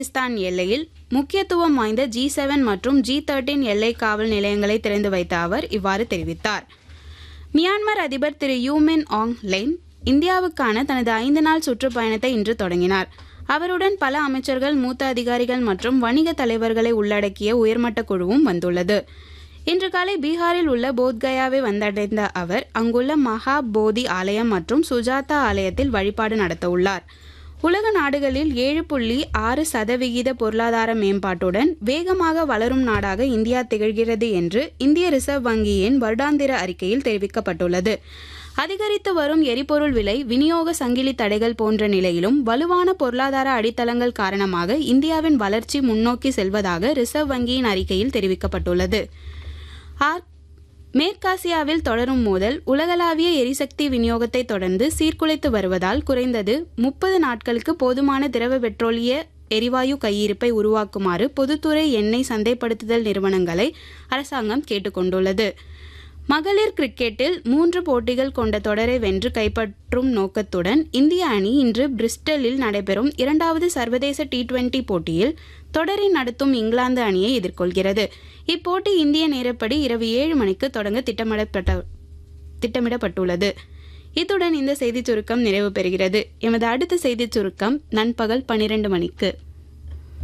பாகிஸ்தான் எல்லையில் முக்கியத்துவம் வாய்ந்த ஜி செவன் மற்றும் ஜி தேர்ட்டின் எல்லை காவல் நிலையங்களை திறந்து வைத்த அவர் இவ்வாறு தெரிவித்தார் மியான்மர் அதிபர் திரு யூமின் ஆங் லென் இந்தியாவுக்கான தனது ஐந்து நாள் சுற்றுப்பயணத்தை இன்று தொடங்கினார் அவருடன் பல அமைச்சர்கள் மூத்த அதிகாரிகள் மற்றும் வணிக தலைவர்களை உள்ளடக்கிய உயர்மட்ட குழுவும் வந்துள்ளது இன்று காலை பீகாரில் உள்ள போத்கயாவை வந்தடைந்த அவர் அங்குள்ள மகா போதி ஆலயம் மற்றும் சுஜாதா ஆலயத்தில் வழிபாடு நடத்தவுள்ளார் உலக நாடுகளில் ஏழு புள்ளி ஆறு சதவிகித பொருளாதார மேம்பாட்டுடன் வேகமாக வளரும் நாடாக இந்தியா திகழ்கிறது என்று இந்திய ரிசர்வ் வங்கியின் வருடாந்திர அறிக்கையில் தெரிவிக்கப்பட்டுள்ளது அதிகரித்து வரும் எரிபொருள் விலை விநியோக சங்கிலி தடைகள் போன்ற நிலையிலும் வலுவான பொருளாதார அடித்தளங்கள் காரணமாக இந்தியாவின் வளர்ச்சி முன்னோக்கி செல்வதாக ரிசர்வ் வங்கியின் அறிக்கையில் தெரிவிக்கப்பட்டுள்ளது ஆர் மேற்காசியாவில் தொடரும் மோதல் உலகளாவிய எரிசக்தி விநியோகத்தை தொடர்ந்து சீர்குலைத்து வருவதால் குறைந்தது முப்பது நாட்களுக்கு போதுமான திரவ பெட்ரோலிய எரிவாயு கையிருப்பை உருவாக்குமாறு பொதுத்துறை எண்ணெய் சந்தைப்படுத்துதல் நிறுவனங்களை அரசாங்கம் கேட்டுக்கொண்டுள்ளது மகளிர் கிரிக்கெட்டில் மூன்று போட்டிகள் கொண்ட தொடரை வென்று கைப்பற்றும் நோக்கத்துடன் இந்திய அணி இன்று பிரிஸ்டலில் நடைபெறும் இரண்டாவது சர்வதேச டி டுவெண்டி போட்டியில் தொடரை நடத்தும் இங்கிலாந்து அணியை எதிர்கொள்கிறது இப்போட்டி இந்திய நேரப்படி இரவு ஏழு மணிக்கு தொடங்க திட்டமிடப்பட்ட திட்டமிடப்பட்டுள்ளது இத்துடன் இந்த செய்திச் சுருக்கம் நிறைவு பெறுகிறது எமது அடுத்த செய்திச் சுருக்கம் நண்பகல் பனிரெண்டு மணிக்கு